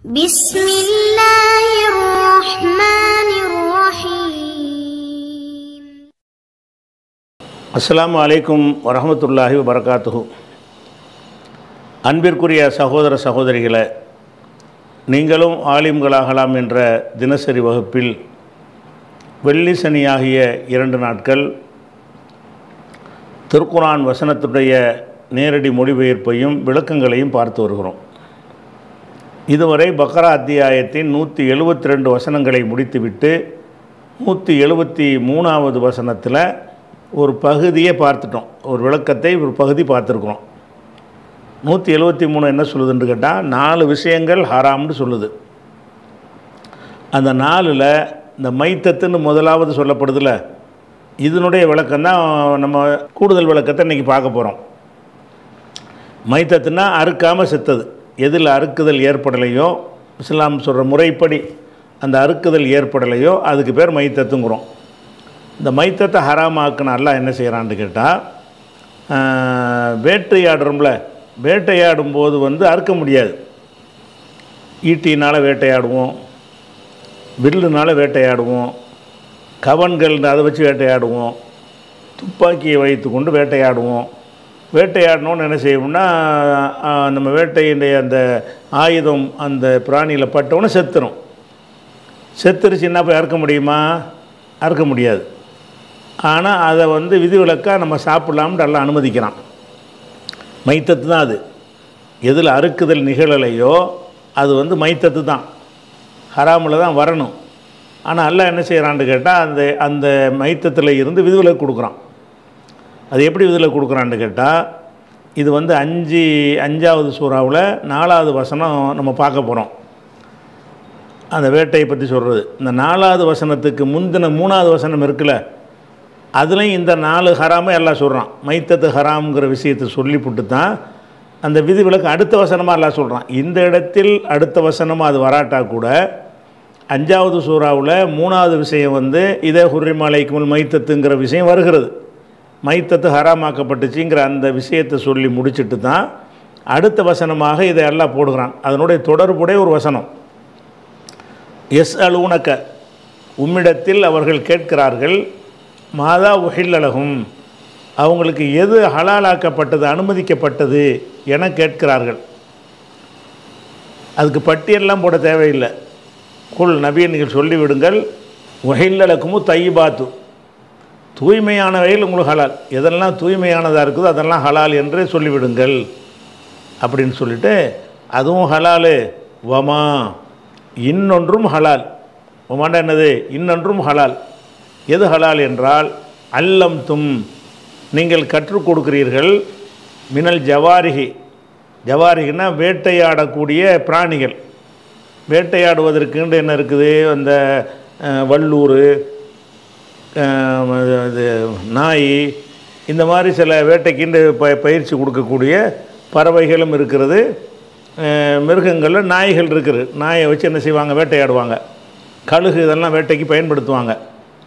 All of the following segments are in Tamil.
بسم الله الرحمن الرحيم அஸ்ஸலாமு அலைக்கும் வரஹமத்துல்லாஹி வபரகாத்துஹு அன்பிற்குரிய சகோதர சகோதரிகளே நீங்களும் ஆலிம்களாகலாம் என்ற தினசரி வகுப்பில் வெள்ளி சனி ஆகிய இரண்டு நாட்கள் திருக்குரான் வசனத்துடைய நேரடி மொழிபெயர்ப்பையும் விளக்கங்களையும் பார்த்து வருகிறோம் இதுவரை பக்ரா அத்தியாயத்தின் நூற்றி எழுபத்தி ரெண்டு வசனங்களை முடித்துவிட்டு நூற்றி எழுபத்தி மூணாவது வசனத்தில் ஒரு பகுதியை பார்த்துட்டோம் ஒரு விளக்கத்தை ஒரு பகுதி பார்த்துருக்குறோம் நூற்றி எழுபத்தி மூணு என்ன சொல்லுதுன்னு கேட்டால் நாலு விஷயங்கள் ஹராம்னு சொல்லுது அந்த நாலில் இந்த மைத்தத்துன்னு முதலாவது சொல்லப்படுதுல இதனுடைய விளக்கம் தான் நம்ம கூடுதல் விளக்கத்தை இன்றைக்கி பார்க்க போகிறோம் மைத்தத்துனா அறுக்காமல் செத்தது எதில் அறுக்குதல் ஏற்படலையோ இஸ்லாம் சொல்கிற முறைப்படி அந்த அறுக்குதல் ஏற்படலையோ அதுக்கு பேர் மைத்தத்துங்கிறோம் இந்த மைத்தத்தை ஹராமாக்குன அல்லாஹ் என்ன செய்கிறான்னு கேட்டால் வேட்டையாடுறோம்ல வேட்டையாடும் போது வந்து அறுக்க முடியாது ஈட்டினால் வேட்டையாடுவோம் வில்லுனால் வேட்டையாடுவோம் கவன்கள் அதை வச்சு வேட்டையாடுவோம் துப்பாக்கியை வைத்து கொண்டு வேட்டையாடுவோம் வேட்டையாடணும்னு என்ன செய்வோம்னா ஆ, நம்ம வேட்டையினுடைய அந்த ஆயுதம் அந்த பிராணியில் பட்டவுடனே செத்துரும் செத்துருச்சுன்னா போய் அறுக்க முடியுமா அறுக்க முடியாது ஆனால் அதை வந்து விதிவிலக்காக நம்ம சாப்பிட்லாம்னு எல்லாம் அனுமதிக்கிறான் மைத்தத்து தான் அது எதில் அறுக்குதல் நிகழலையோ அது வந்து மைத்தத்து தான் ஹராமில் தான் வரணும் ஆனால் அல்லாஹ் என்ன செய்கிறான்னு கேட்டால் அந்த அந்த மைத்தத்தில் இருந்து விதிவிலக்கு கொடுக்குறான் அது எப்படி விதிவிலக்கு கொடுக்குறான்னு கேட்டால் இது வந்து அஞ்சு அஞ்சாவது சூறாவில் நாலாவது வசனம் நம்ம பார்க்க போகிறோம் அந்த வேட்டையை பற்றி சொல்கிறது இந்த நாலாவது வசனத்துக்கு முந்தின மூணாவது வசனம் இருக்குல்ல அதுலேயும் இந்த நாலு ஹராமை எல்லாம் சொல்கிறான் மைத்தத்து ஹராம்ங்கிற விஷயத்தை சொல்லிவிட்டு தான் அந்த விதிவிலக்கு அடுத்த வசனமாக எல்லாம் சொல்கிறான் இந்த இடத்தில் அடுத்த வசனமாக அது வராட்டா கூட அஞ்சாவது சூறாவில் மூணாவது விஷயம் வந்து இதே ஹுர்ரிமாலைக்குமல் மைத்தத்துங்கிற விஷயம் வருகிறது மைத்தத்து ஹராமாக்கப்பட்டுச்சுங்கிற அந்த விஷயத்தை சொல்லி முடிச்சிட்டு தான் அடுத்த வசனமாக இதை எல்லாம் போடுகிறான் அதனுடைய தொடர்புடைய ஒரு வசனம் எஸ் அலூனக்க உம்மிடத்தில் அவர்கள் கேட்கிறார்கள் மாதா உஹில்லலகும் அவங்களுக்கு எது ஹலாலாக்கப்பட்டது அனுமதிக்கப்பட்டது என கேட்கிறார்கள் அதுக்கு பட்டியல்லாம் போட தேவையில்லை குல் நபியை நீங்கள் சொல்லிவிடுங்கள் உஹில்லலக்குமு தையிபாத்து தூய்மையானவையில் உங்களுக்கு ஹலால் எதெல்லாம் தூய்மையானதாக இருக்குதோ அதெல்லாம் ஹலால் என்று சொல்லிவிடுங்கள் அப்படின்னு சொல்லிட்டு அதுவும் ஹலாலு வமா இன்னொன்றும் ஹலால் வமாண்டா என்னது இன்னொன்றும் ஹலால் எது ஹலால் என்றால் அல்லம் தும் நீங்கள் கற்றுக் கொடுக்கிறீர்கள் மினல் ஜவாரிகி ஜவாரிகின்னா வேட்டையாடக்கூடிய பிராணிகள் வேட்டையாடுவதற்குன்னு என்ன இருக்குது அந்த அஹ், வல்லூர் அஹ், இது நாய் இந்த மாதிரி சில வேட்டைக்குண்டு ப பயிற்சி கொடுக்கக்கூடிய பறவைகளும் இருக்கிறது அஹ், மிருகங்களில் நாய்கள் இருக்குது நாயை வச்சு என்ன செய்வாங்க வேட்டையாடுவாங்க கழுகு இதெல்லாம் வேட்டைக்கு பயன்படுத்துவாங்க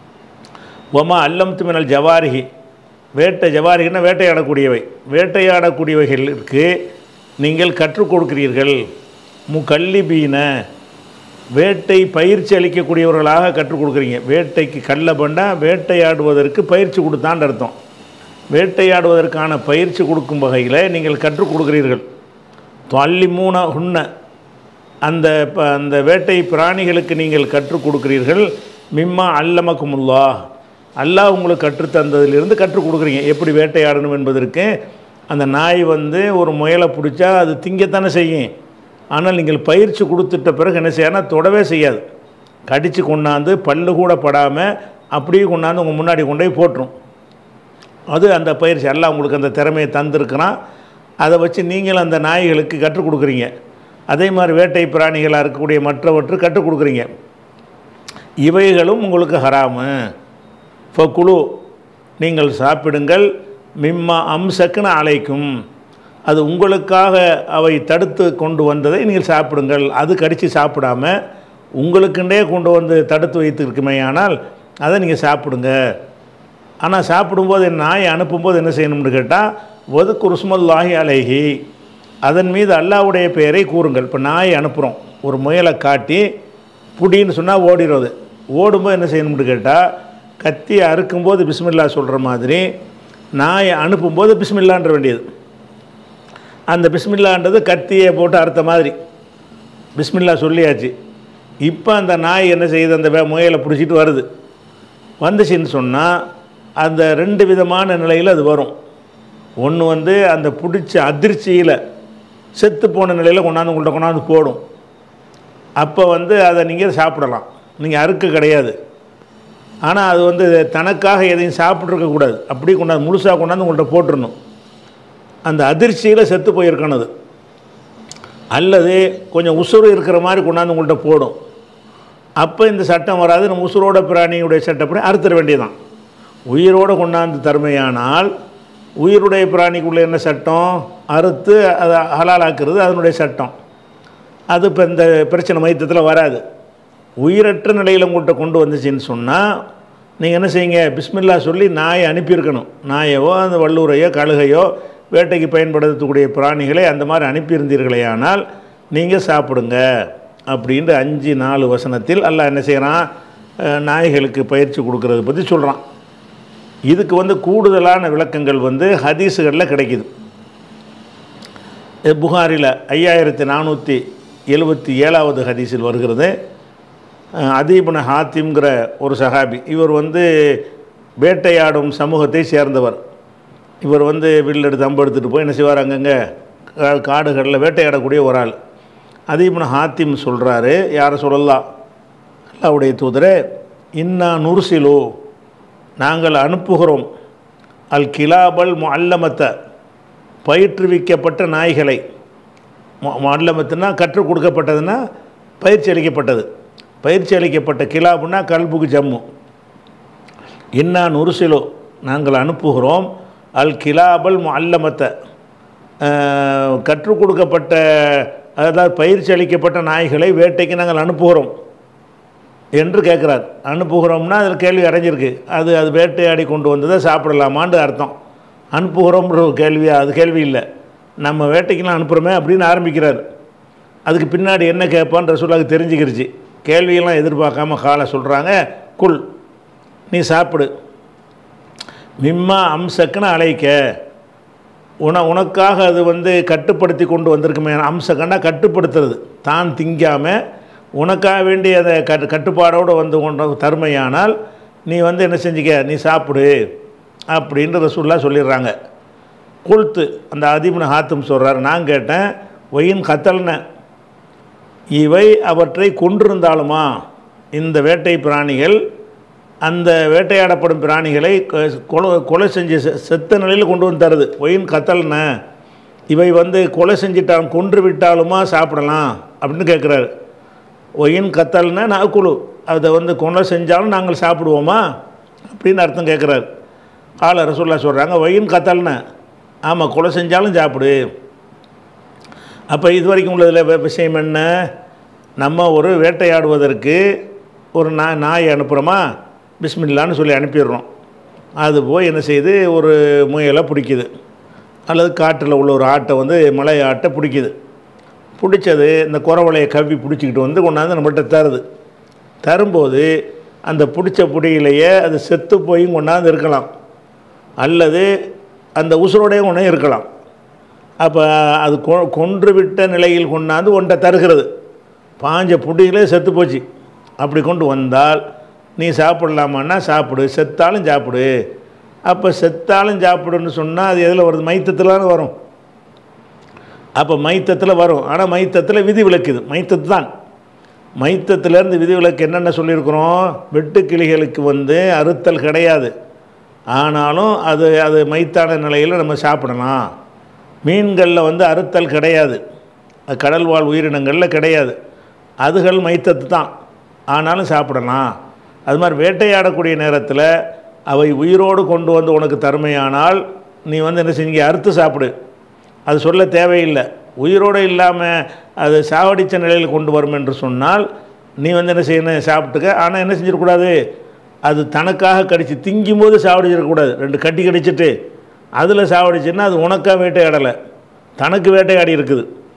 ஒமா அல்லம் துமினல் ஜவாரிகி வேட்டை ஜவாரிகின்னா வேட்டையாடக்கூடியவை வேட்டையாடக்கூடியவைகளுக்கு நீங்கள் கற்றுக் கொடுக்கிறீர்கள் முகல்லிபீன வேட்டை பயிற்சி அளிக்கக்கூடியவர்களாக கற்றுக் கொடுக்குறீங்க வேட்டைக்கு கல்ல பண்ணா வேட்டையாடுவதற்கு பயிற்சி கொடுத்தான்னு அர்த்தம் வேட்டையாடுவதற்கான பயிற்சி கொடுக்கும் வகையில் நீங்கள் கற்றுக் கொடுக்கிறீர்கள் தொல்லி மூண உண்ண அந்த ப- அந்த வேட்டை பிராணிகளுக்கு நீங்கள் கற்றுக் கொடுக்கிறீர்கள் மிம்மா அல்லமக்குமுல்லா அல்லாஹ் உங்களுக்கு கற்றுத்தந்ததிலிருந்து கற்றுக் கொடுக்குறீங்க எப்படி வேட்டையாடணும் என்பதற்கு அந்த நாய் வந்து ஒரு முயலை பிடிச்சா அது திங்கத்தானே செய்யும் ஆனால் நீங்கள் பயிற்சி கொடுத்துட்ட பிறகு என்ன செய்யணும் தொடவே செய்யாது கடித்து கொண்டாந்து பல்லு கூட படாமல் அப்படியே கொண்டாந்து உங்கள் முன்னாடி கொண்டு போய் போட்டுரும் அது அந்த பயிற்சி எல்லாம் உங்களுக்கு அந்த திறமையை தந்திருக்கிறான் அதை வச்சு நீங்களும் அந்த நாய்களுக்கு கற்றுக் கொடுக்குறீங்க அதே மாதிரி வேட்டை பிராணிகளாக இருக்கக்கூடிய மற்றவற்று கற்றுக் கொடுக்குறீங்க இவைகளும் உங்களுக்கு ஹராமு ஃபக்குழு நீங்கள் சாப்பிடுங்கள் மிம்மா அம்சக்குன்னு அழைக்கும் அது உங்களுக்காக அவை தடுத்து கொண்டு வந்ததை நீங்கள் சாப்பிடுங்கள் அது கடித்து சாப்பிடாம உங்களுக்குண்டே கொண்டு வந்து தடுத்து வைத்திருக்குமே ஆனால் அதை நீங்கள் சாப்பிடுங்க ஆனால் சாப்பிடும்போது என் நாயை அனுப்பும்போது என்ன செய்யணும்னு கேட்டால் ஒது குருஸ்மல்லாஹி அலைஹி அதன் மீது அல்லாஹ்வுடைய பெயரை கூறுங்கள் இப்போ நாயை அனுப்புகிறோம் ஒரு முயலை காட்டி புடின்னு சொன்னால் ஓடிடுறது ஓடும்போது என்ன செய்யணும்னு கேட்டால் கத்தியை அறுக்கும்போது பிஸ்மில்லா சொல்கிற மாதிரி நாயை அனுப்பும்போது பிஸ்மில்லான்ற வேண்டியது அந்த பிஸ்மில்லான்றது கத்தியை போட்டு அறுத்த மாதிரி பிஸ்மில்லா சொல்லியாச்சு இப்போ அந்த நாய் என்ன செய்யுது அந்த வே- முயலை பிடிச்சிட்டு வருது வந்துச்சுன்னு சொன்னால் அந்த ரெண்டு விதமான நிலையில் அது வரும் ஒன்று வந்து அந்த பிடிச்ச அதிர்ச்சியில் செத்து போன நிலையில் கொண்டாந்து உங்கள்கிட்ட கொண்டாந்து போடும் அப்போ வந்து அதை நீங்கள் சாப்பிடலாம் நீங்கள் அறுக்க கிடையாது ஆனால் அது வந்து தனக்காக எதையும் சாப்பிட்ருக்கக்கூடாது அப்படியே கொண்டாந்து முழுசாக கொண்டாந்து உங்கள்கிட்ட போட்டுறணும் அந்த அதிர்ச்சியில் செத்து போயிருக்கணும் அது அல்லது கொஞ்சம் உசுறு இருக்கிற மாதிரி கொண்டாந்து உங்கள்கிட்ட போடும் அப்போ இந்த சட்டம் வராது நம்ம உசுரோட பிராணியுடைய சட்டப்படி அறுத்துற வேண்டியதான் உயிரோடு கொண்டாந்து தருமையானால் உயிருடைய பிராணிக்குள்ளே என்ன சட்டம் அறுத்து அதை ஹலாலாக்குறது அதனுடைய சட்டம் அது இப்போ இந்த பிரச்சனை மைத்தத்தில் வராது உயிரற்ற நிலையில் உங்கள்கிட்ட கொண்டு வந்துச்சுன்னு சொன்னால் நீங்கள் என்ன செய்யுங்க பிஸ்மில்லா சொல்லி நாயை அனுப்பியிருக்கணும் நாயவோ அந்த வல்லூரையோ கழுகையோ வேட்டைக்கு பயன்படுத்தக்கூடிய பிராணிகளை அந்த மாதிரி அனுப்பியிருந்தீர்களே ஆனால் நீங்கள் சாப்பிடுங்க அப்படின்ட்டு அஞ்சு நாலு வசனத்தில் அல்லாஹ் என்ன செய்கிறான் அஹ், நாய்களுக்கு பயிற்சி கொடுக்கறத பற்றி சொல்கிறான் இதுக்கு வந்து கூடுதலான விளக்கங்கள் வந்து ஹதீஸுகளில் கிடைக்குது இது புகாரில் ஐயாயிரத்தி நானூற்றி எழுபத்தி ஏழாவது ஹதீஸில் வருகிறது அஹ், அதீபுன ஹாத்திம்ங்கிற ஒரு சஹாபி இவர் வந்து வேட்டையாடும் சமூகத்தை சேர்ந்தவர் இவர் வந்து வில் எடுத்து அம்பு எடுத்துகிட்டு போய் என்ன செய்வார் அங்கங்கே கா- காடுகளில் வேட்டையாடக்கூடிய ஒரு ஆள் அதீபுன ஹாத்திம் சொல்கிறாரு யாரை சொல்லலாம் அல்லாவுடைய தூதரே இன்னா நுர்சிலு நாங்கள் அனுப்புகிறோம் அல் கிலாபல் முஅல்லமத்த பயிற்றுவிக்கப்பட்ட நாய்களை முஅல்லமத்துனா கற்றுக் கொடுக்கப்பட்டதுன்னா பயிற்சி அளிக்கப்பட்டது பயிற்சி அளிக்கப்பட்ட கிலாபுனா கல்புக்கு ஜம்மு இன்னா நுருசிலோ நாங்கள் அனுப்புகிறோம் அல் கிலாபல் முஅல்லமத்த அஹ், கற்றுக் கொடுக்கப்பட்ட அதாவது பயிற்சி அளிக்கப்பட்ட நாய்களை வேட்டைக்கு நாங்கள் அனுப்புகிறோம் என்று கேட்குறார் அனுப்புகிறோம்னா அதில் கேள்வி அடைஞ்சிருக்கு அது அது வேட்டையாடி கொண்டு வந்ததை சாப்பிடலாமான்னு அர்த்தம் அனுப்புகிறோம்ன்ற ஒரு கேள்வியா அது கேள்வி இல்லை நம்ம வேட்டைக்கெல்லாம் அனுப்புகிறோமே அப்படின்னு ஆரம்பிக்கிறார் அதுக்கு பின்னாடி என்ன கேட்பான்னு ரசூலாக்கு தெரிஞ்சுக்கிருச்சு கேள்வியெல்லாம் எதிர்பார்க்காம காலை சொல்கிறாங்க குல் நீ சாப்பிடு மிம்மா அம்சக்குன்னு அழைக்க உன உனக்காக அது வந்து கட்டுப்படுத்தி கொண்டு வந்திருக்குமே அம்சக்கன்னா கட்டுப்படுத்துறது தான் திங்காமல் உனக்காக வேண்டி அதை கட்டு கட்டுப்பாடோடு வந்து கொண்டு தருமையானால் நீ வந்து என்ன செஞ்சுக்க நீ சாப்பிடு அப்படின்ற ரசூல்லா சொல்லிடுறாங்க குல்த்து அந்த அதிபுன ஹாத்தும் சொல்கிறார் நான் கேட்டேன் ஒயின் கத்தல்ன இவை அவற்றை கொன்றிருந்தாலுமா இந்த வேட்டை பிராணிகள் அந்த வேட்டையாடப்படும் பிராணிகளை கொ- கொலை கொலை செஞ்சு செ- செத்த நிலையில் கொண்டு வந்து தருது ஒயின் கத்தல்ன இவை வந்து கொலை செஞ்சிட்டாலும் கொன்று விட்டாலுமா சாப்பிடலாம் அப்படின்னு கேட்குறாரு ஒயின் கத்தல்னா நான் குழு அதை வந்து கொலை செஞ்சாலும் நாங்கள் சாப்பிடுவோமா அப்படின்னு அர்த்தம் கேட்குறாரு கால ரசூல்லா சொல்கிறாங்க ஒயின் கத்தல்ன ஆமாம் கொலை செஞ்சாலும் சாப்பிடு அப்போ இது வரைக்கும் உள்ளதில் வி- விஷயம் என்ன நம்ம ஒரு வேட்டையாடுவதற்கு ஒரு நாய் நாய் அனுப்புகிறோமா பிஸ்மில்லான்னு சொல்லி அனுப்பிடுறோம் அது போய் என்ன செய்யுது ஒரு முயலை பிடிக்குது அல்லது காட்டில் உள்ள ஒரு ஆட்டை வந்து மலை ஆட்டை பிடிக்குது பிடிச்சது இந்த குறவலையை கவ்வி பிடிச்சிக்கிட்டு வந்து கொண்டாந்து நம்மள்கிட்ட தருது தரும்போது அந்த பிடிச்ச புடியிலேயே அது செத்து போய் கொண்டாந்து இருக்கலாம் அல்லது அந்த உசுரோடையும் கொண்டே இருக்கலாம் அப்போ அது கொ கொன்று விட்ட நிலையில் கொண்டாந்து ஒன்றை தருகிறது பாஞ்ச புடிகளே செத்து போச்சு அப்படி கொண்டு வந்தால் நீ சாப்பிடலாமான்னா சாப்பிடு செத்தாலும் சாப்பிடு அப்போ செத்தாலும் சாப்பிடுன்னு சொன்னால் அது எதில் வருது மைத்தத்தில் வரும் அப்போ மைத்தத்தில் வரும் ஆனால் மைத்தத்தில் விதி விலக்குது மைத்தத்து தான் மைத்தத்திலேருந்து விதிவிலக்கு என்னென்ன சொல்லியிருக்கிறோம் வெட்டுக்கிளிகளுக்கு வந்து அறுத்தல் கிடையாது ஆனாலும் அது அது மைத்தான நிலையில் நம்ம சாப்பிடலாம் மீன்களில் வந்து அறுத்தல் கிடையாது அது கடல் வாழ் உயிரினங்களில் கிடையாது அதுகள் மைத்தத்து தான் ஆனாலும் சாப்பிடலாம் அது மாதிரி வேட்டையாடக்கூடிய நேரத்தில் அவை உயிரோடு கொண்டு வந்து உனக்கு தருமையானால் நீ வந்து என்ன செஞ்சீங்க அறுத்து சாப்பிடு அது சொல்ல தேவையில்லை உயிரோடு இல்லாமல் அது சாவடித்த நிலையில் கொண்டு வரும் என்று சொன்னால் நீ வந்து என்ன செய்யணும் சாப்பிட்டுக்க ஆனால் என்ன செஞ்சிடக்கூடாது அது தனக்காக கடிச்சு திங்கும் போது சாவடிச்சிடக்கூடாது ரெண்டு கட்டி கடிச்சிட்டு அதில் சாவடிச்சுன்னா அது உனக்காக வேட்டையாடலை தனக்கு வேட்டையாடி இருக்குது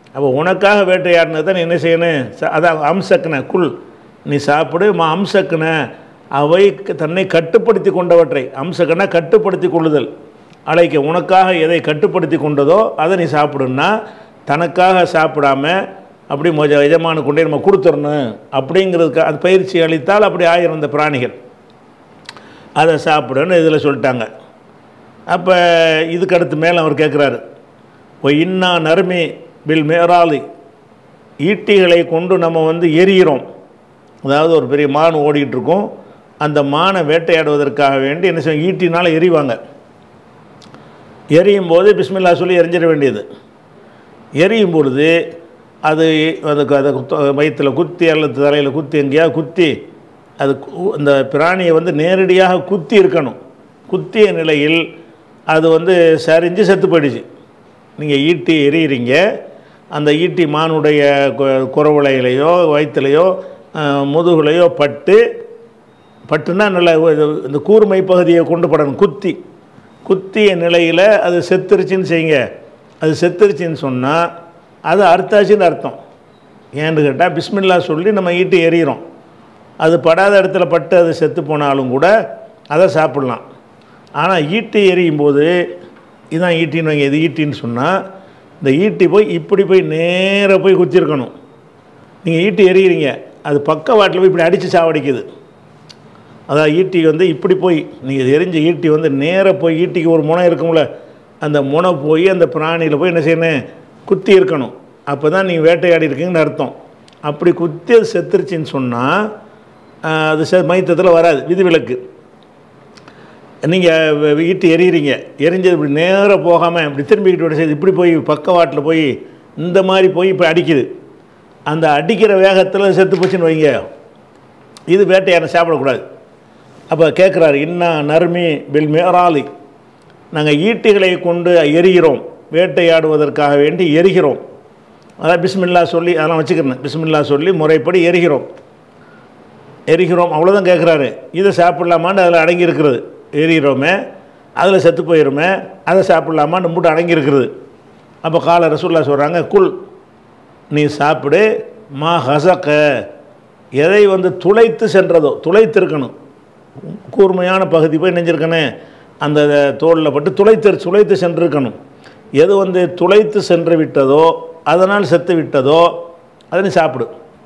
அப்போ உனக்காக வேட்டையாடினதை நீ என்ன செய்யணும் ச- அதான் அம்சக்குன குல் நீ சாப்பிடு மா அம்சக்குன அவை க- தன்னை கட்டுப்படுத்தி கொண்டவற்றை அம்சக்கனா கட்டுப்படுத்தி கொள்ளுதல் அழைக்க உனக்காக எதை கட்டுப்படுத்தி கொண்டதோ அதை நீ சாப்பிடுன்னா தனக்காக சாப்பிடாம அப்படி மொஜ எஜமானு கொண்டே நம்ம கொடுத்துடணும் அப்படிங்கிறதுக்கு அது பயிற்சி அளித்தால் அப்படி ஆயிரம் இந்த பிராணிகள் அதை சாப்பிடுன்னு இதில் சொல்லிட்டாங்க அப்போ இதுக்கு அடுத்து மேலே அவர் கேட்குறாரு இப்போ இன்னா நறுமி பில் மேராலி ஈட்டிகளை கொண்டு நம்ம வந்து எரிகிறோம் அதாவது ஒரு பெரிய மான் ஓடிக்கிட்டு இருக்கும் அந்த மானை வேட்டையாடுவதற்காக வேண்டி என்ன செய்வோம் ஈட்டினால் எரிவாங்க எரியும் போது பிஸ்மில்லா சொல்லி எரிஞ்சிட வேண்டியது எரியும் பொழுது அது அதுக்கு அதை வயிற்றில் குத்தி அல்லது தலையில் குத்தி எங்கேயாவது குத்தி அது கு- அந்த பிராணியை வந்து நேரடியாக குத்தி இருக்கணும் குத்திய நிலையில் அது வந்து சரிஞ்சு செத்து போயிடுச்சு நீங்கள் ஈட்டி எரியிறீங்க அந்த ஈட்டி மானுடைய கு- குறவளையிலையோ வயிற்றுலையோ முதுகுலையோ பட்டு பட்டுனா நல்ல இது- இந்த கூர்மை பகுதியை கொண்டு படணும் குத்தி குத்திய நிலையில் அது செத்துருச்சுன்னு செய்யுங்க அது செத்துருச்சுன்னு சொன்னால் அது அர்த்தாச்சுன்னு அர்த்தம் ஏன்னு கேட்டால் பிஸ்மில்லா சொல்லி நம்ம ஈட்டி எறிகிறோம் அது படாத இடத்துல பட்டு அது செத்து போனாலும் கூட அதை சாப்பிட்லாம் ஆனால் ஈட்டி எரியும் போது இதான் ஈட்டின்னு வைங்க இது ஈட்டின்னு சொன்னால் இந்த ஈட்டி போய் இப்படி போய் நேராக போய் குத்திருக்கணும் நீங்கள் ஈட்டி எறிகிறீங்க அது பக்கவாட்டில் போய் இப்படி அடித்து சாவடிக்குது அதான் ஈட்டி வந்து இப்படி போய் நீங்கள் எரிஞ்ச ஈட்டி வந்து நேராக போய் ஈட்டிக்கு ஒரு முனை இருக்கும்ல அந்த முனை போய் அந்த பிராணியில் போய் என்ன செய்யணும் குத்தி இருக்கணும் அப்போ தான் நீங்கள் வேட்டையாடி இருக்கீங்கன்னு அர்த்தம் அப்படி குத்தி அது செத்துருச்சின்னு சொன்னால் அது செ மைத்தத்தில் வராது விதிவிலக்கு நீங்கள் ஈட்டி எறிகிறீங்க எரிஞ்சது இப்படி நேராக போகாமல் இப்படி திரும்பிக்கிட்டு விட செய்து இப்படி போய் பக்கவாட்டில் போய் இந்த மாதிரி போய் இப்போ அடிக்குது அந்த அடிக்கிற வேகத்தில் செத்து போச்சுன்னு வைங்க இது வேட்டையாட சாப்பிடக்கூடாது அப்போ கேட்குறாரு இன்னா நர்மி பில் மேராலி நாங்கள் ஈட்டிகளை கொண்டு எரிகிறோம் வேட்டையாடுவதற்காக வேண்டி எரிகிறோம் அதான் பிஸ்மில்லா சொல்லி அதெல்லாம் வச்சுக்கிறேன் பிஸ்மில்லா சொல்லி முறைப்படி எரிகிறோம் எரிகிறோம் அவ்வளோதான் கேட்குறாரு இதை சாப்பிட்லாமான்னு அதில் அடங்கி இருக்கிறது எரிகிறோமே அதில் செத்து போயிருமே அதை சாப்பிட்லாமான்னு மூட்டை அடங்கி இருக்கிறது அப்போ கால ரசூல்லா சொல்கிறாங்க குல் நீ சாப்பிடு மா ஹசக்க எதை வந்து துளைத்து சென்றதோ துளைத்திருக்கணும் கூர்மையான பகுதி போய் நெஞ்சிருக்கனே அந்த தோலில் பட்டு துளைத்து துளைத்து சென்றிருக்கணும் எது வந்து துளைத்து சென்று விட்டதோ அதனால் செத்து விட்டதோ அதை நீ சாப்பிடு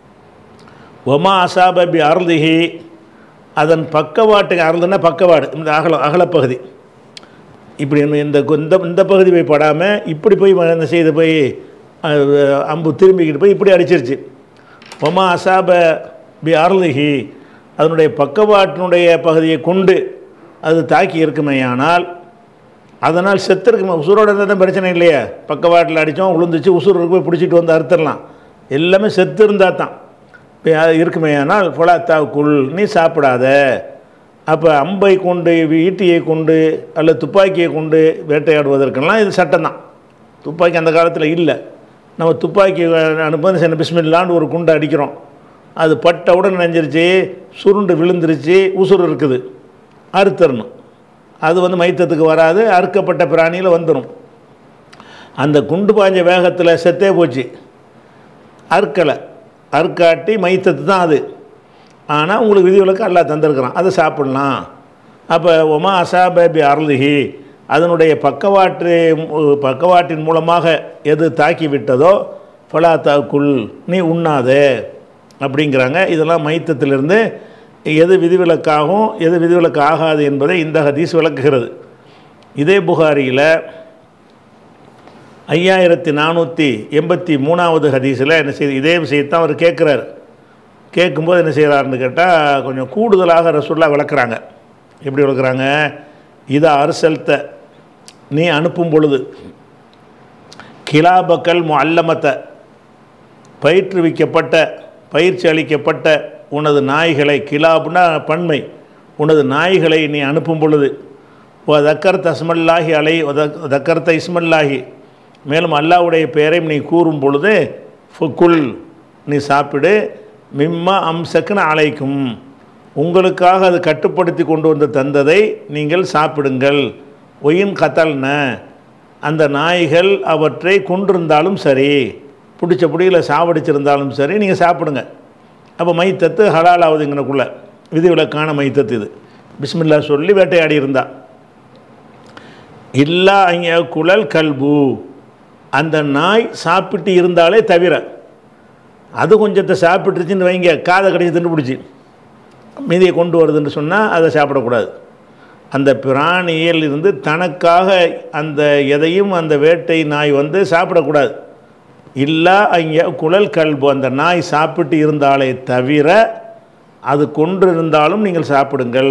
ஒமா அசாபபி அருளிகி அதன் பக்கவாட்டுக்கு அருள்னா பக்கவாடு இந்த அகல அகலப்பகுதி இப்படி இந்த இந்த இந்த இந்த பகுதி போய் படாமல் இப்படி போய் என்ன செய்து போய் அஹ், அம்பு திரும்பிக்கிட்டு போய் இப்படி அடிச்சிருச்சு ஒமா அசாப பி அருளிகி அதனுடைய பக்கவாட்டினுடைய பகுதியை கொண்டு அது தாக்கி இருக்குமேயானால் அதனால் செத்துருக்குமே உசுரோட இருந்தால் தான் பிரச்சனை இல்லையா பக்கவாட்டில் அடித்தோம் உளுந்துச்சு உசுர் இருக்கு போய் பிடிச்சிட்டு வந்து அறுத்துடலாம் எல்லாமே செத்து இருந்தால் தான் இப்போ அது இருக்குமேயானால் புலாத்தாவுக்குள் நீ சாப்பிடாத அப்போ அம்பை கொண்டு ஈட்டியை கொண்டு அல்லது துப்பாக்கியை கொண்டு வேட்டையாடுவதற்கெல்லாம் இது சட்டம் தான் துப்பாக்கி அந்த காலத்தில் இல்லை நம்ம துப்பாக்கி அனுப்பி சின்ன பிஸ்மில்லான்னு ஒரு குண்டை அடிக்கிறோம் அது பட்டவுடன் நினைஞ்சிருச்சு சுருண்டு விழுந்துருச்சு உசுறு இருக்குது அறுத்தரணும் அது வந்து மைத்தத்துக்கு வராது அறுக்கப்பட்ட பிராணியில் வந்துடும் அந்த குண்டு பாஞ்ச வேகத்தில் செத்தே போச்சு அறுக்கலை அறுக்காட்டி மைத்தத்து தான் அது ஆனால் உங்களுக்கு விதிவிலக்கு அல்லாஹ் தந்திருக்கிறான் அதை சாப்பிட்லாம் அப்போ ஒமா அசாபேபி அருளிகி அதனுடைய பக்கவாட்டு பக்கவாட்டின் மூலமாக எது தாக்கி விட்டதோ ஃபலாத்தாக்குள் நீ உண்ணாதே அப்படிங்கிறாங்க இதெல்லாம் மைத்தத்திலிருந்து எது விதிவிலக்காகும் எது விதிவிலக்கு ஆகாது என்பதை இந்த ஹதீஸ் விளக்குகிறது இதே புகாரியில் ஐயாயிரத்தி நானூற்றி எண்பத்தி மூணாவது ஹதீஸில் என்ன செய்யுது இதே விஷயத்தான் அவர் கேட்குறாரு கேட்கும்போது என்ன செய்கிறாருன்னு கேட்டால் கொஞ்சம் கூடுதலாக ரசூல்லா விளக்குறாங்க எப்படி விளக்குறாங்க இதை அரசல்த்த நீ அனுப்பும் பொழுது கிலாபக்கல் முஅல்லமத்த பயிற்றுவிக்கப்பட்ட பயிற்சி அளிக்கப்பட்ட உனது நாய்களை கிலாப்னா பன்மை உனது நாய்களை நீ அனுப்பும் பொழுது ஓ தக்கர்த்த இஸ்மல்லாஹி அலை தக்கர்த்த இஸ்மல்லாஹி மேலும் அல்லாவுடைய பெயரையும் நீ கூறும் பொழுது ஃபுக்குல் நீ சாப்பிடு மிம்மா அம்சக்குன்னு அழைக்கும் உங்களுக்காக அது கட்டுப்படுத்தி கொண்டு வந்து தந்ததை நீங்கள் சாப்பிடுங்கள் ஒயின் கத்தல்ன அந்த நாய்கள் அவற்றை கொண்டிருந்தாலும் சரி பிடிச்ச பிடியில் சாவடிச்சிருந்தாலும் சரி நீங்கள் சாப்பிடுங்க அப்போ மைத்தத்து ஹலால் ஆகுதுங்கனக்குள்ள விதிவிலக்கான மைத்தத்து இது பிஸ்மில்லா சொல்லி வேட்டையாடி இருந்தா இல்லா அங்கே குழல் கல்பு அந்த நாய் சாப்பிட்டு இருந்தாலே தவிர அது கொஞ்சத்தை சாப்பிட்டுருச்சுன்னு வைங்க காதை கடிச்சு தின்னு பிடிச்சி மீதியை கொண்டு வருதுன்னு சொன்னால் அதை சாப்பிடக்கூடாது அந்த பிராணியில் இருந்து தனக்காக அந்த எதையும் அந்த வேட்டை நாய் வந்து சாப்பிடக்கூடாது இல்லா அங்கே குழல் கல்பு அந்த நாய் சாப்பிட்டு இருந்தாலே தவிர அது கொன்று இருந்தாலும் நீங்கள் சாப்பிடுங்கள்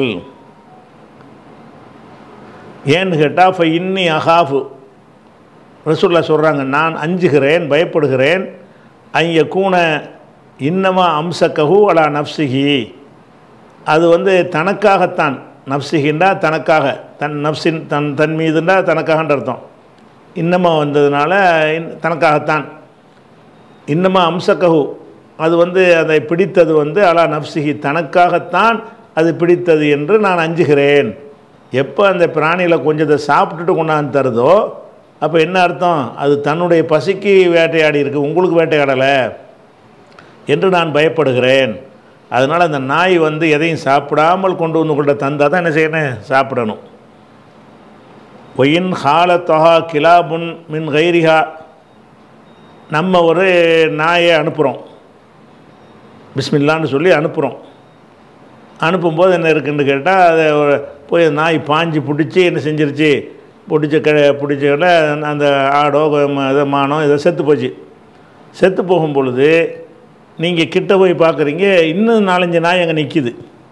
ஏன்னு கேட்டால் இப்போ இன்னி அகாஃபு ரசூல்லா சொல்கிறாங்க நான் அஞ்சுகிறேன் பயப்படுகிறேன் ஐய கூன இன்னமா அம்சக்கஹு அலா நப்சிஹி அது வந்து தனக்காகத்தான் நப்சிகின்றா தனக்காக தன் நப்சின் தன் தன் மீதுண்டா தனக்காகன்ற அர்த்தம் இன்னமா வந்ததுனால இன்- தனக்காகத்தான் இன்னமா அம்சக்கஹு அது வந்து அதை பிடித்தது வந்து அலா நப்சிஹி தனக்காகத்தான் அது பிடித்தது என்று நான் அஞ்சுகிறேன் எப்போ அந்த பிராணியில் கொஞ்சத்தை சாப்பிட்டுட்டு கொண்டாந்து தருதோ அப்போ என்ன அர்த்தம் அது தன்னுடைய பசிக்கு வேட்டையாடி இருக்கு உங்களுக்கு வேட்டையாடலை என்று நான் பயப்படுகிறேன் அதனால் அந்த நாய் வந்து எதையும் சாப்பிடாமல் கொண்டு வந்து கொண்ட தந்தால் தான் என்ன செய்யணும் சாப்பிடணும் ஒயின் ஹாலத்தொஹா கிலாபுன் மின் கைரிஹா நம்ம ஒரு நாயை அனுப்புகிறோம் பிஸ்மில்லான்னு சொல்லி அனுப்புகிறோம் அனுப்பும்போது என்ன இருக்குன்னு கேட்டால் அதை ஒரு- போய் அந்த நாய் பாஞ்சு பிடிச்சி என்ன செஞ்சிருச்சு பிடிச்ச க பிடிச்ச அந்த ஆடோ ம- இதோ மானோ ஏதோ செத்து போச்சு செத்து போகும் பொழுது நீங்கள் கிட்ட போய் பார்க்குறீங்க இன்னும் நாலஞ்சு நாய் அங்கே நிற்கிது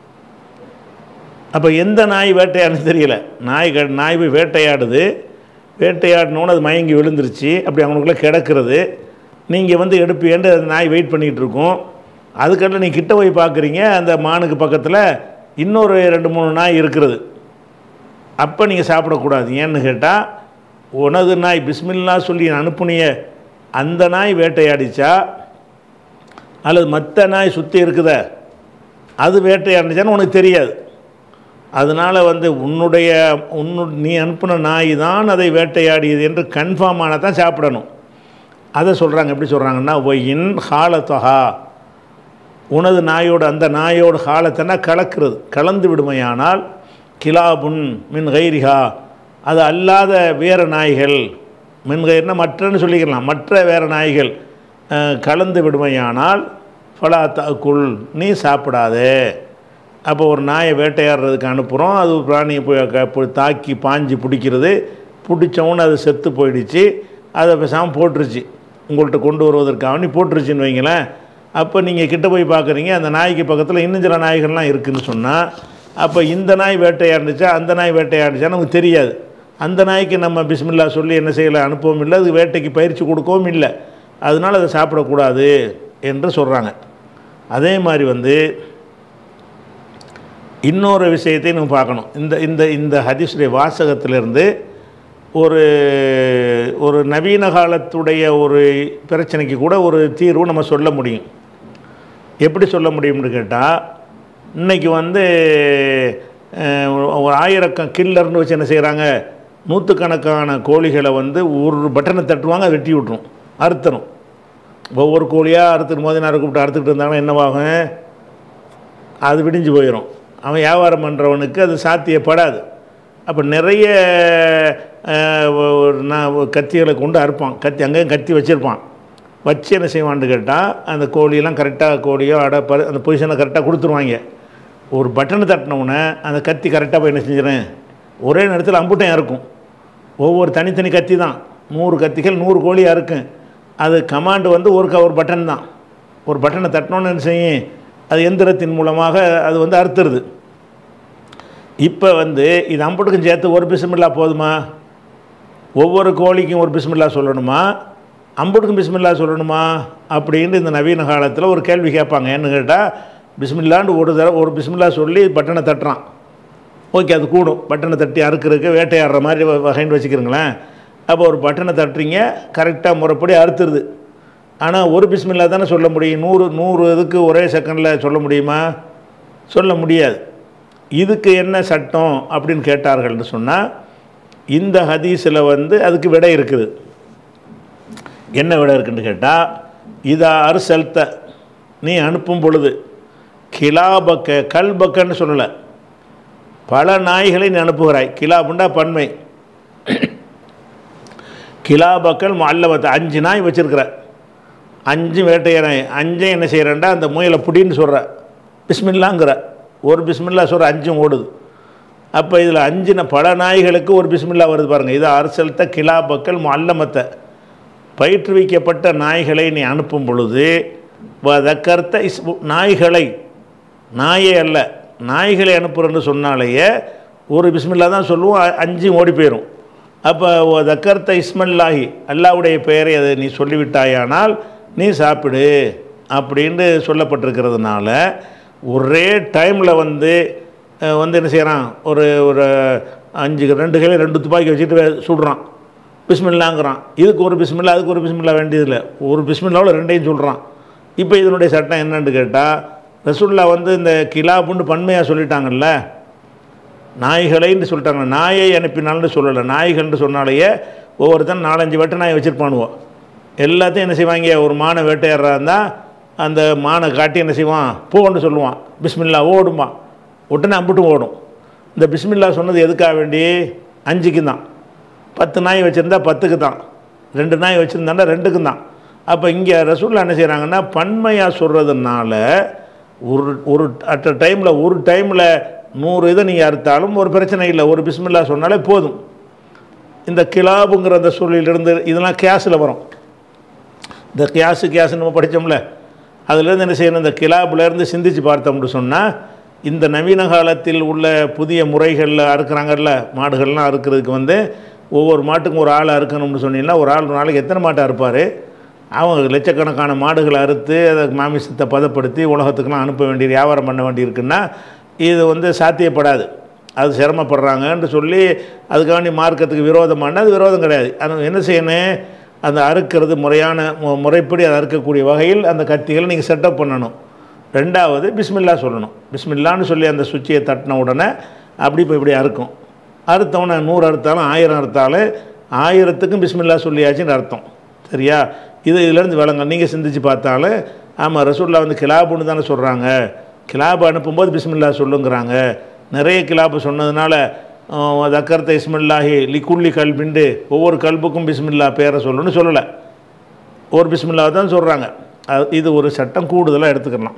அப்போ எந்த நாய் வேட்டையாடுன்னு தெரியல நாய் க நாய் போய் வேட்டையாடுது வேட்டையாடினோன்னு அது மயங்கி விழுந்துருச்சு அப்படி அவனுக்குள்ளே கிடக்கிறது நீங்கள் வந்து எடுப்பீன்ட்டு அந்த நாய் வெயிட் பண்ணிகிட்டு இருக்கும் அதுக்கடுத்து நீ கிட்ட போய் பார்க்குறீங்க அந்த மானுக்கு பக்கத்தில் இன்னொரு ரெண்டு மூணு நாய் இருக்கிறது அப்போ நீங்கள் சாப்பிடக்கூடாது ஏன்னு கேட்டால் உனது நாய் பிஸ்மில்லா சொல்லி அனுப்புனிய அந்த நாய் வேட்டையாடிச்சா அல்லது மற்ற நாய் சுற்றி இருக்குதே அது வேட்டையாடிச்சான்னு உனக்கு தெரியாது அதனால் வந்து உன்னுடைய உன்னு நீ அனுப்பின நாய் தான் அதை வேட்டையாடியது என்று கன்ஃபார்ம் ஆனால் தான் சாப்பிடணும் அதை சொல்கிறாங்க எப்படி சொல்கிறாங்கன்னா ஒயின் ஹாலத்தொஹா உனது நாயோடு அந்த நாயோடு ஹாலத்தனா கலக்கிறது கலந்து விடுமையானால் கிலாபுன் மின் கைரிஹா அது அல்லாத வேறு நாய்கள் மின் கயிறுனா மற்றன்னு சொல்லிக்கலாம் மற்ற வேறு நாய்கள் அஹ், கலந்து விடுமையானால் ஃபலா தகுல் நீ சாப்பிடாதே அப்போ ஒரு நாயை வேட்டையாடுறதுக்கு அனுப்புகிறோம் அது ஒரு பிராணியை போய் க- போய் தாக்கி பாஞ்சு பிடிக்கிறது பிடிச்சவொன்னு அது செத்து போயிடுச்சு அதை பேசாமல் போட்டுருச்சு உங்கள்கிட்ட கொண்டு வருவதற்காக நீ போட்டுருச்சுன்னு வைங்களேன் அப்போ நீங்கள் கிட்ட போய் பார்க்குறீங்க அந்த நாய்க்கு பக்கத்தில் இன்னும் சில நாய்கள்லாம் இருக்குதுன்னு சொன்னால் அப்போ இந்த நாய் வேட்டையாடுச்சா அந்த நாய் வேட்டையாடுச்சான்னு நமக்கு தெரியாது அந்த நாய்க்கு நம்ம பிஸ்மில்லா சொல்லி என்ன செய்யலை அனுப்பவும் இல்லை அது வேட்டைக்கு பயிற்சி கொடுக்கவும் இல்லை அதனால் அதை சாப்பிடக்கூடாது என்று சொல்கிறாங்க அதே மாதிரி வந்து இன்னொரு விஷயத்தை நம்ம பார்க்கணும் இந்த இந்த இந்த ஹதீஸுடைய வாசகத்திலிருந்து ஒரு ஒரு நவீன காலத்துடைய ஒரு பிரச்சனைக்கு கூட ஒரு தீர்வு நம்ம சொல்ல முடியும் எப்படி சொல்ல முடியும்னு கேட்டால் இன்னைக்கு வந்து அஹ், ஒரு ஆயிரக்கம் கில்லர்னு வச்சு என்ன செய்கிறாங்க நூற்றுக்கணக்கான கோழிகளை வந்து ஒரு பட்டனை தட்டுவாங்க அதை வெட்டி விட்டுரும் அறுத்தணும் ஒவ்வொரு கோழியாக அறுத்துக்கும் போது நான் கூப்பிட்டு அறுத்துக்கிட்டு இருந்தாங்கன்னா என்னவாகும் அது விடிஞ்சு போயிடும் அவன் வியாபாரம் பண்ணுறவனுக்கு அது சாத்தியப்படாது அப்போ நிறைய அஹ், ஒரு நான் ஒரு கத்திகளை கொண்டு அறுப்பான் கத்தி அங்கேயும் கத்தி வச்சுருப்பான் வச்சு என்ன செய்வான்னு கேட்டால் அந்த கோழியெல்லாம் கரெக்டாக கோழியோ அடை பரு அந்த பொசிஷனை கரெக்டாக கொடுத்துருவாங்க ஒரு பட்டனை தட்டினவுடனே அந்த கத்தி கரெக்டாக போய் என்ன செஞ்சிடறேன் ஒரே நேரத்தில் அம்புட்டம் இறக்கும் ஒவ்வொரு தனித்தனி கத்தி தான் நூறு கத்திகள் நூறு கோழியாக இருக்கும் அது கமாண்டு வந்து ஒரு க ஒரு பட்டன் தான் ஒரு பட்டனை தட்டினோன்னு என்ன செய்யும் அது எந்திரத்தின் மூலமாக அது வந்து அறுத்துருது இப்போ வந்து இது அம்புட்டுக்கும் சேர்த்து ஒரு பிஸ்மில்லா போதுமா ஒவ்வொரு கோழிக்கும் ஒரு பிஸ்மில்லா சொல்லணுமா அம்புட்டுக்கும் பிஸ்மில்லா சொல்லணுமா அப்படின்னு இந்த நவீன காலத்தில் ஒரு கேள்வி கேட்பாங்க ஏன்னு கேட்டால் பிஸ்மில்லான்னு ஒரு தடவை ஒரு பிஸ்மில்லா சொல்லி பட்டனை தட்டுறான் ஓகே அது கூடும் பட்டனை தட்டி அறுக்கிறதுக்கு வேட்டையாடுற மாதிரி வ- வகைன்னு வச்சுக்கிறீங்களேன் அப்போ ஒரு பட்டனை தட்டுறீங்க கரெக்டாக முறைப்படி அறுத்துருது ஆனால் ஒரு பிஸ்மில்லா தானே சொல்ல முடியும் நூறு நூறு இதுக்கு ஒரே செகண்டில் சொல்ல முடியுமா சொல்ல முடியாது இதுக்கு என்ன சட்டம் அப்படின்னு கேட்டார்கள்னு சொன்னால் இந்த ஹதீஸில் வந்து அதுக்கு விடை இருக்குது என்ன விட இருக்குன்னு கேட்டால் இதா அரிசல்த்த நீ அனுப்பும் பொழுது கிலாபக்க கல்பக்கன்னு சொல்லலை பல நாய்களை நீ அனுப்புகிறாய் கிலாபுண்டா பன்மை கிலாபக்கல் அல்லவத்தை அஞ்சு நாய் வச்சுருக்கிற அஞ்சு வேட்டையறேன் அஞ்சையும் என்ன செய்கிறேன்டா அந்த முயலை புடின்னு சொல்கிற பிஸ்மில்லாங்கிற ஒரு பிஸ்மில்லா சொல்கிற அஞ்சும் ஓடுது அப்போ இதில் அஞ்சு ந- பல நாய்களுக்கு ஒரு பிஸ்மில்லா வருது பாருங்கள் இது அரசல்த்த கிலாபக்கல் அல்லமத்தை பயிற்றுவிக்கப்பட்ட நாய்களை நீ அனுப்பும் பொழுது வதக்கர்த்த இஸ் நாய்களை நாயே அல்ல நாய்களை அனுப்புறேன்னு சொன்னாலேயே ஒரு பிஸ்மில்லா தான் சொல்லுவோம் அ- அஞ்சும் ஓடி போயிடும் அப்போ தக்கர்த்த இஸ்மல்லாஹி அல்லாவுடைய பெயரை அதை நீ சொல்லிவிட்டாயானால் நீ சாப்பிடு அப்படின்னு சொல்லப்பட்டிருக்கிறதுனால ஒரே டைமில் வந்து அஹ், வந்து என்ன செய்கிறான் ஒரு ஒரு அஞ்சு ரெண்டு கையில் ரெண்டு துப்பாக்கி வச்சுட்டு வே- சுடுறான் பிஸ்மில்லாங்கிறான் இதுக்கு ஒரு பிஸ்மில்லா அதுக்கு ஒரு பிஸ்மில்லா வேண்டியதில்லை ஒரு பிஸ்மில்லாவில் ரெண்டையும் சொல்கிறான் இப்போ இதனுடைய சட்டம் என்னன்னு கேட்டால் ரசுல்லா வந்து இந்த கிலாபுன்னு பன்மையாக சொல்லிட்டாங்கல்ல நாய்களைன்னு சொல்லிட்டாங்க நாயை அனுப்பினால்னு சொல்லலை நாய்கள்னு சொன்னாலேயே ஒவ்வொருத்தன் நாலஞ்சு வெட்ட நாயை வச்சுருப்பானுவோம் எல்லாத்தையும் என்ன செய்வாங்க ஒரு மானை வேட்டையாடுறா இருந்தால் அந்த மானை காட்டி என்ன செய்வான் போன்னு சொல்லுவான் பிஸ்மில்லா ஓடுமா உடனே அம்பிட்டும் ஓடும் இந்த பிஸ்மில்லா சொன்னது எதுக்காக வேண்டி அஞ்சுக்கு தான் பத்து நாய் வச்சுருந்தா பத்துக்கு தான் ரெண்டு நாய் வச்சுருந்தாண்டா ரெண்டுக்கு தான் அப்போ இங்கே ரசூல்லா என்ன செய்கிறாங்கன்னா பன்மையாக சொல்கிறதுனால ஒரு ஒரு அட் அ டைமில் ஒரு டைமில் நூறு இதை நீங்கள் அறுத்தாலும் ஒரு பிரச்சனை இல்லை ஒரு பிஸ்மில்லா சொன்னாலே போதும் இந்த கிலாபுங்கிற அந்த சொல்லிலிருந்து இதெல்லாம் கேஸில் வரும் இந்த கியாஸு கியாஸ் நம்ம படித்தோம்ல அதுலேருந்து என்ன செய்யணும் இந்த கிலாபுலேருந்து சிந்திச்சு பார்த்தோம்னு சொன்னால் இந்த நவீன காலத்தில் உள்ள புதிய முறைகளில் அறுக்குறாங்கல்ல மாடுகள்லாம் அறுக்கிறதுக்கு வந்து ஒவ்வொரு மாட்டுக்கும் ஒரு ஆள் அறுக்கணும்னு சொன்னீங்கன்னா ஒரு ஆள் ஒரு நாளைக்கு எத்தனை மாட்டை அறுப்பார் அவங்க லட்சக்கணக்கான மாடுகளை அறுத்து அதை மாமிசத்தை பதப்படுத்தி உலகத்துக்கெல்லாம் அனுப்ப வேண்டிய வியாபாரம் பண்ண வேண்டியிருக்குன்னா இது வந்து சாத்தியப்படாது அது சிரமப்படுறாங்கன்னு சொல்லி அதுக்காண்டி மார்க்கத்துக்கு விரோதமான அது விரோதம் கிடையாது அது என்ன செய்யணும் அந்த அறுக்கிறது முறையான மு- முறைப்படி அதை அறுக்கக்கூடிய வகையில் அந்த கத்திகளை நீங்கள் செட்டப் பண்ணணும் ரெண்டாவது பிஸ்மில்லா சொல்லணும் பிஸ்மில்லான்னு சொல்லி அந்த சுவிட்சையை தட்டின உடனே அப்படி இப்போ இப்படி அறுக்கும் அறுத்தவனை நூறு அறுத்தாலும் ஆயிரம் அறுத்தாலும் ஆயிரத்துக்கும் பிஸ்மில்லா சொல்லியாச்சுன்னு அர்த்தம் சரியா இது இதுலேருந்து விளங்க நீங்கள் சிந்திச்சு பார்த்தாலும் ஆமாம் ரசூல்லா வந்து கிலாபுன்னு தானே சொல்கிறாங்க கிலாபு அனுப்பும்போது பிஸ்மில்லா சொல்லுங்கிறாங்க நிறைய கிலாபு சொன்னதுனால தக்கர்த்த இஸ்மில்லாஹி லிக்குள்ளி கல்பிண்டு ஒவ்வொரு கல்புக்கும் பிஸ்மில்லா பேரை சொல்லணும்னு சொல்லலை ஒரு பிஸ்மில்லாவை தான் சொல்கிறாங்க அது இது ஒரு சட்டம் கூடுதலாக எடுத்துக்கலாம்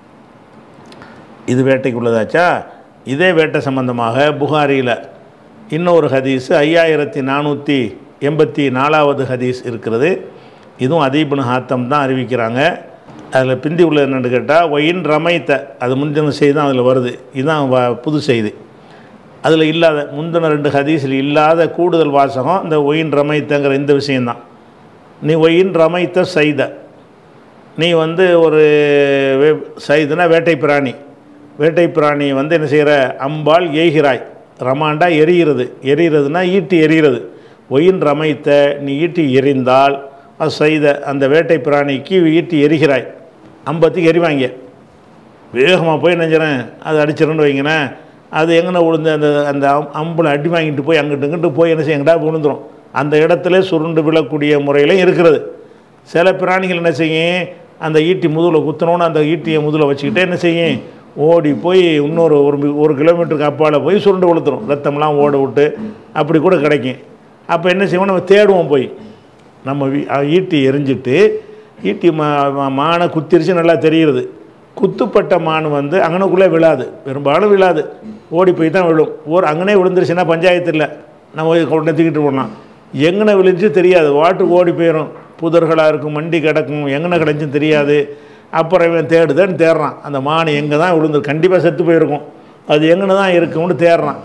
இது வேட்டைக்குள்ளதாச்சா இதே வேட்டை சம்பந்தமாக புகாரியில் இன்னொரு ஹதீஸ் ஐயாயிரத்தி நானூற்றி எண்பத்தி நாலாவது ஹதீஸ் இருக்கிறது இதுவும் அதீபுன் ஹாத்தம் தான் அறிவிக்கிறாங்க அதில் பிந்தி உள்ள என்னென்னு கேட்டால் ஒயின் ரமைத்த அது முந்தின செய்தி தான் அதில் வருது இதுதான் வ- புது செய்தி அதில் இல்லாத முந்தின ரெண்டு ஹதீஸில் இல்லாத கூடுதல் வாசகம் இந்த ஒயின் ரமைத்தங்கிற இந்த விஷயந்தான் நீ ஒயின் ரமைத்த செய்த நீ வந்து ஒரு வே சைதுனா வேட்டை பிராணி வேட்டை பிராணி வந்து என்ன செய்கிற அம்பால் ஏய்கிறாய் ரமாண்டா எரிகிறது எரிகிறதுனா ஈட்டி எரிகிறது ஒயின் ரமைத்த நீ ஈட்டி எரிந்தால் அது செய்த அந்த வேட்டை பிராணிக்கு ஈட்டி எரிகிறாய் அம்பத்துக்கு எரிவாங்க வேகமாக போய் நினைக்கிறேன் அது அடிச்சிடணும்னு வைங்களேன் அது எங்கன விழுந்து அந்த அந்த அம்- அம்புல அடி வாங்கிட்டு போய் அங்கிட்டு இங்கிட்டு போய் என்ன செய்ய எங்கடா விழுந்துரும் அந்த இடத்துல சுருண்டு விழக்கூடிய முறையிலும் இருக்கிறது சில பிராணிகள் என்ன செய்யும் அந்த ஈட்டி முதுகில் குத்தணும்னு அந்த ஈட்டியை முதுகில் வச்சுக்கிட்டே என்ன செய்யும் ஓடி போய் இன்னொரு ஒரு மி- ஒரு கிலோமீட்டருக்கு அப்பால் போய் சுருண்டு விழுத்துரும் ரத்தம்லாம் ஓட விட்டு அப்படி கூட கிடைக்கும் அப்போ என்ன செய்வோம் நம்ம தேடுவோம் போய் நம்ம வீ- அஹ் ஈட்டி எரிஞ்சிட்டு ஈட்டி மா மா- மானை குத்திருச்சு நல்லா தெரியுது குத்துப்பட்ட மான் வந்து அங்கனக்குள்ளே விழாது பெரும்பாலும் விழாது ஓடி போய் தான் விழும் ஒரு அங்கனே விழுந்துருச்சுன்னா பஞ்சாயத்து இல்லை நம்ம போய் உடனே தூக்கிட்டு போடலாம் எங்கன விழுந்துச்சு தெரியாது வாட்டுக்கு ஓடி போயிடும் புதர்களாக இருக்கும் மண்டி கிடக்கும் எங்கன கிடச்சும் தெரியாது அப்புறம் இவன் தேடுதேன்னு தேடுறான் அந்த மான் எங்கே தான் விழுந்து கண்டிப்பாக செத்து போயிருக்கும் அது எங்கன தான் இருக்கும்னு தேடுறான்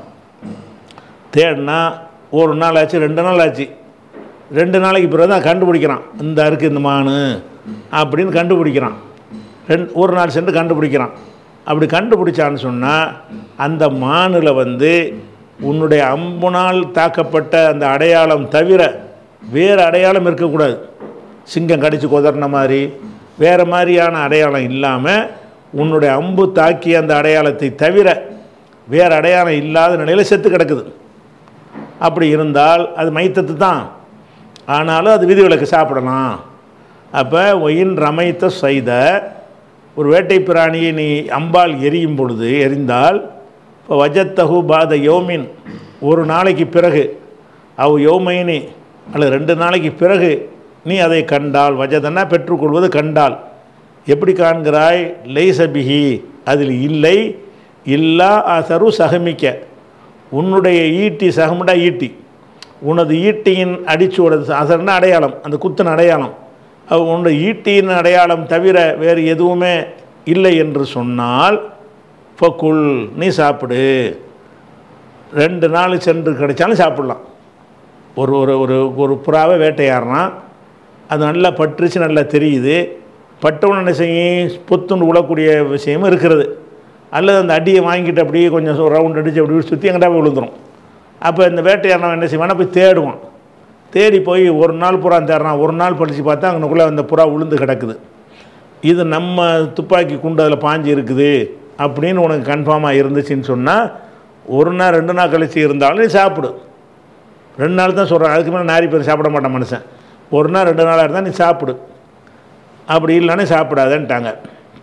தேடினா ஒரு நாள் ஆச்சு ரெண்டு நாள் ஆச்சு ரெண்டு நாளைக்கு பிறகு தான் கண்டுபிடிக்கிறான் இந்த அருக்கு இந்த மானு அப்படின்னு கண்டுபிடிக்கிறான் ரெண்டு ஒரு நாள் சென்று கண்டுபிடிக்கிறான் அப்படி கண்டுபிடிச்சான்னு சொன்னால் அந்த மானில் வந்து உன்னுடைய அம்புனால் தாக்கப்பட்ட அந்த அடையாளம் தவிர வேறு அடையாளம் இருக்கக்கூடாது சிங்கம் கடிச்சு கொதறின மாதிரி வேறு மாதிரியான அடையாளம் இல்லாமல் உன்னுடைய அம்பு தாக்கிய அந்த அடையாளத்தை தவிர வேறு அடையாளம் இல்லாத நிலையில் செத்து கிடக்குது அப்படி இருந்தால் அது மைத்தத்து தான் ஆனாலும் அது விதிவிலக்கு சாப்பிடலாம் அப்போ ஒயின் ரமைத்த செய்த ஒரு வேட்டை பிராணியை நீ அம்பால் எரியும் பொழுது எரிந்தால் இப்போ வஜத்தகு பாத யோமின் ஒரு நாளைக்கு பிறகு அவ் யோமைனி அல்லது ரெண்டு நாளைக்கு பிறகு நீ அதை கண்டால் வஜதனா பெற்றுக்கொள்வது கண்டால் எப்படி காண்கிறாய் லைசபிஹி அதில் இல்லை இல்லா அசரு சகமிக்க உன்னுடைய ஈட்டி சகமுடா ஈட்டி உனது ஈட்டியின் அடிச்சுவடது அசர்னா அடையாளம் அந்த குத்தின் அடையாளம் அது உன்னுடைய ஈட்டியின் அடையாளம் தவிர வேறு எதுவுமே இல்லை என்று சொன்னால் ஃபக்குல் நீ சாப்பிடு ரெண்டு நாள் சென்று கிடைச்சாலும் சாப்பிட்லாம் ஒரு ஒரு ஒரு ஒரு புறாவை வேட்டையாடுறான் அது நல்லா பற்றுச்சு நல்லா தெரியுது பட்டவன் என்ன செய்யும் பொத்துண்டு விழக்கூடிய விஷயமும் இருக்கிறது அல்லது அந்த அடியை வாங்கிட்டு அப்படியே கொஞ்சம் ரவுண்ட் அடித்து அப்படி சுற்றி எங்கிட்ட போய் விழுந்துரும் அப்போ இந்த வேட்டையாடுறவன் என்ன செய்வானா போய் தேடுவான் தேடி போய் ஒரு நாள் புறா தேடுறான் ஒரு நாள் படித்து பார்த்தா அங்கனுக்குள்ளே அந்த புறா விழுந்து கிடக்குது இது நம்ம துப்பாக்கி குண்டு அதில் பாஞ்சு இருக்குது அப்படின்னு உனக்கு கன்ஃபார்மாக இருந்துச்சுன்னு சொன்னால் ஒரு நாள் ரெண்டு நாள் கழிச்சு இருந்தாலும் நீ சாப்பிடு ரெண்டு நாள் தான் சொல்கிறேன் அதுக்கு மேலே நாரி பேர் சாப்பிட மாட்டான் மனுஷன் ஒரு நாள் ரெண்டு நாளாக இருந்தால் நீ சாப்பிடு அப்படி இல்லைன்னா சாப்பிடாதேன்ட்டாங்க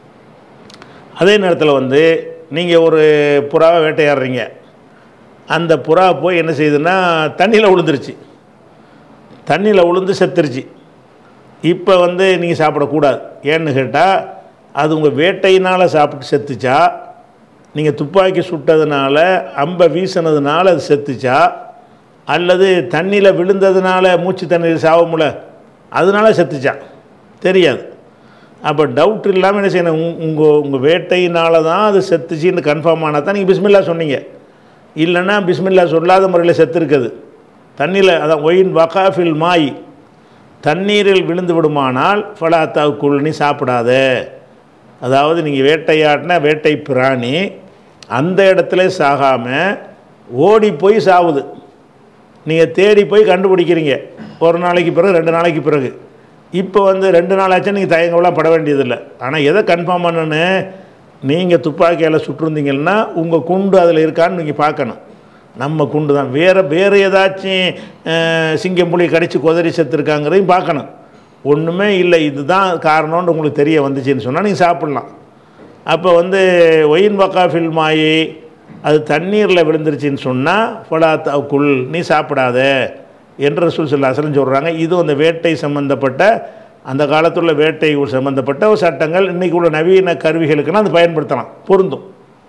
அதே நேரத்தில் வந்து நீங்கள் ஒரு புறாவை வேட்டையாடுறீங்க அந்த புறா போய் என்ன செய்யுதுன்னா தண்ணியில் விழுந்துருச்சு தண்ணியில் விழுந்து செத்துருச்சு இப்போ வந்து நீங்கள் சாப்பிடக்கூடாது ஏன்னு கேட்டால் அது உங்கள் வேட்டையினால் சாப்பிட்டு செத்துச்சா நீங்கள் துப்பாக்கி சுட்டதுனால அம்பை வீசினதுனால அது செத்துச்சா அல்லது தண்ணியில் விழுந்ததுனால மூச்சு தண்ணியில் சாவமுல அதனால செத்துச்சா தெரியாது அப்போ டவுட் இல்லாமல் என்ன செய்யணும் உங்கள் உங்கள் வேட்டையினால தான் அது செத்துச்சின்னு கன்ஃபார்ம் ஆனால் தான் நீங்கள் பிஸ்மில்லா சொன்னீங்க இல்லைன்னா பிஸ்மில்லா சொல்லாத முறையில் செத்து இருக்குது தண்ணியில் அதான் ஒயின் வகாஃபில் மாய் தண்ணீரில் விழுந்து விடுமானால் ஃபலாத்தாவுக்குள் நீ சாப்பிடாத அதாவது நீங்கள் வேட்டையாடின வேட்டை பிராணி அந்த இடத்துல சாகாமல் ஓடி போய் சாவுது நீங்கள் தேடி போய் கண்டுபிடிக்கிறீங்க ஒரு நாளைக்கு பிறகு ரெண்டு நாளைக்கு பிறகு இப்போ வந்து ரெண்டு நாள் ஆச்சும் நீங்கள் தயங்கலாம் பட வேண்டியதில்லை ஆனால் எதை கன்ஃபார்ம் பண்ணணுன்னு நீங்கள் துப்பாக்கியால் சுட்டிருந்தீங்கன்னா உங்கள் குண்டு அதில் இருக்கான்னு நீங்கள் பார்க்கணும் நம்ம குண்டு தான் வேறு வேறு ஏதாச்சும் அஹ், சிங்கம் புலி கடிச்சு குதறி செத்துருக்காங்கிறதையும் பார்க்கணும் ஒன்றுமே இல்லை இதுதான் காரணம்னு உங்களுக்கு தெரிய வந்துச்சுன்னு சொன்னால் நீங்கள் சாப்பிட்லாம் அப்போ வந்து ஒயின் வக்காஃபில் மாயி அது தண்ணீரில் விழுந்துருச்சுன்னு சொன்னால் ஃபலாத்தாக்குள் நீ சாப்பிடாத என்று ரசூல் சொல்லாசலம் சொல்கிறாங்க இதுவும் அந்த வேட்டை சம்பந்தப்பட்ட அந்த காலத்தில் உள்ள வேட்டை சம்பந்தப்பட்ட ஒரு சட்டங்கள் இன்றைக்கி உள்ள நவீன கருவிகளுக்கெல்லாம் அது பயன்படுத்தலாம் பொருந்தும்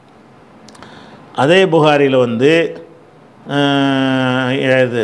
அதே புகாரியில் வந்து ஆஹ், இது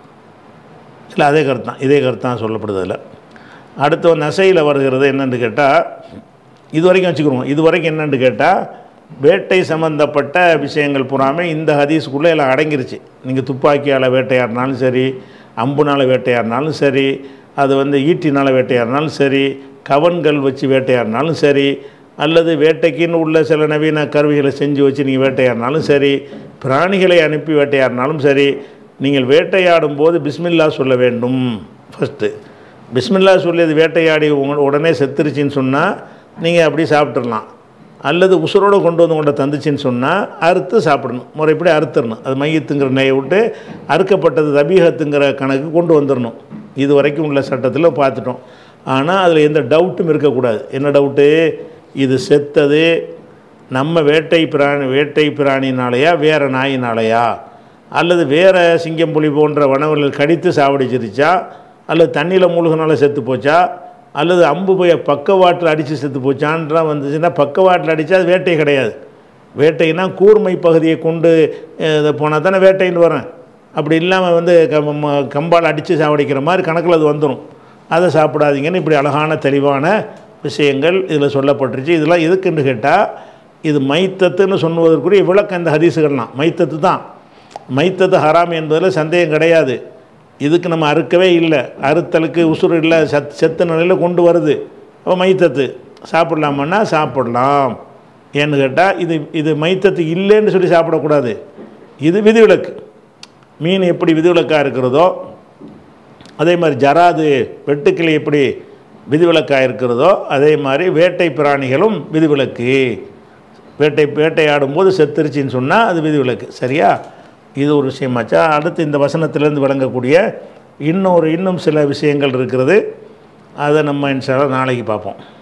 இல்லை அதே கருத்து தான் இதே கருத்து தான் சொல்லப்படுது அதில் அடுத்து வந்து நசையில் வருகிறது என்னன்னு கேட்டால் இது வரைக்கும் வச்சுக்கிறோம் இது வரைக்கும் என்னன்னு கேட்டால் வேட்டை சம்மந்தப்பட்ட விஷயங்கள் பூராமே இந்த ஹதீஸுக்குள்ளே எல்லாம் அடங்கிருச்சு நீங்கள் துப்பாக்கியால் வேட்டையாடினாலும் சரி அம்புனால் வேட்டையாடினாலும் சரி அது வந்து ஈட்டினால் வேட்டையாடினாலும் சரி கவன்கள் வச்சு வேட்டையாடினாலும் சரி அல்லது வேட்டைக்குன்னு உள்ள சில நவீன கருவிகளை செஞ்சு வச்சு நீங்கள் வேட்டையாடினாலும் சரி பிராணிகளை அனுப்பி வேட்டையாடினாலும் சரி நீங்கள் வேட்டையாடும் போது பிஸ்மில்லா சொல்ல வேண்டும் ஃபஸ்ட்டு பிஸ்மில்லா சொல்லி அது வேட்டையாடி உங்க உடனே செத்துருச்சின்னு சொன்னால் நீங்கள் அப்படி சாப்பிட்றலாம் அல்லது உசுரோடு கொண்டு வந்து கொண்ட தந்துச்சின்னு சொன்னால் அறுத்து சாப்பிடணும் முறைப்படி அறுத்துடணும் அது மையத்துங்கிற நெய்யை விட்டு அறுக்கப்பட்டது தபீகத்துங்கிற கணக்கு கொண்டு வந்துடணும் இது வரைக்கும் உள்ள சட்டத்தில் பார்த்துட்டோம் ஆனால் அதில் எந்த டவுட்டும் இருக்கக்கூடாது என்ன டவுட்டு இது செத்தது நம்ம வேட்டை பிராணி வேட்டை பிராணினாலையா வேறு நாயினாலையா அல்லது வேறு சிங்கம் புலி போன்ற வனவர்கள் கடித்து சாவடிச்சிருச்சா அல்லது தண்ணியில் மூழ்கினால செத்து போச்சா அல்லது அம்பு போய் பக்கவாட்டில் அடித்து செத்து போச்சான்றா வந்துச்சுன்னா பக்கவாட்டில் அடித்தா அது வேட்டை கிடையாது வேட்டைனா கூர்மை பகுதியை கொண்டு போனால் தானே வேட்டைன்னு வரேன் அப்படி இல்லாமல் வந்து கம் கம்பால் அடித்து சாவடிக்கிற மாதிரி கணக்கில் அது வந்துடும் அதை சாப்பிடாதீங்கன்னு இப்படி அழகான தெளிவான விஷயங்கள் இதில் சொல்லப்பட்டுருச்சு இதெல்லாம் எதுக்குன்னு கேட்டால் இது மைத்தத்துன்னு சொன்னுவதற்குரிய விளக்கம் இந்த ஹதீஸுகள்லாம் மைத்தத்து தான் மைத்தத்து ஹராம் என்பதில் சந்தேகம் கிடையாது இதுக்கு நம்ம அறுக்கவே இல்லை அறுத்தலுக்கு உசுறு இல்லை சத் செத்த நிலையில் கொண்டு வருது அப்போ மைத்தத்து சாப்பிட்லாமன்னா சாப்பிடலாம் ஏன்னு கேட்டால் இது இது மைத்தத்து இல்லைன்னு சொல்லி சாப்பிடக்கூடாது இது விதிவிலக்கு மீன் எப்படி விதிவிலக்காக இருக்கிறதோ அதே மாதிரி ஜராது வெட்டுக்கிளி எப்படி விதிவிலக்காக இருக்கிறதோ அதே மாதிரி வேட்டை பிராணிகளும் விதிவிலக்கு வேட்டை வேட்டையாடும் போது செத்துருச்சின்னு சொன்னால் அது விதிவிலக்கு சரியா இது ஒரு விஷயமாச்சா அடுத்து இந்த வசனத்திலேருந்து விளங்கக்கூடிய இன்னொரு இன்னும் சில விஷயங்கள் இருக்கிறது அதை நம்ம இன்ஷால்லா நாளைக்கு பார்ப்போம்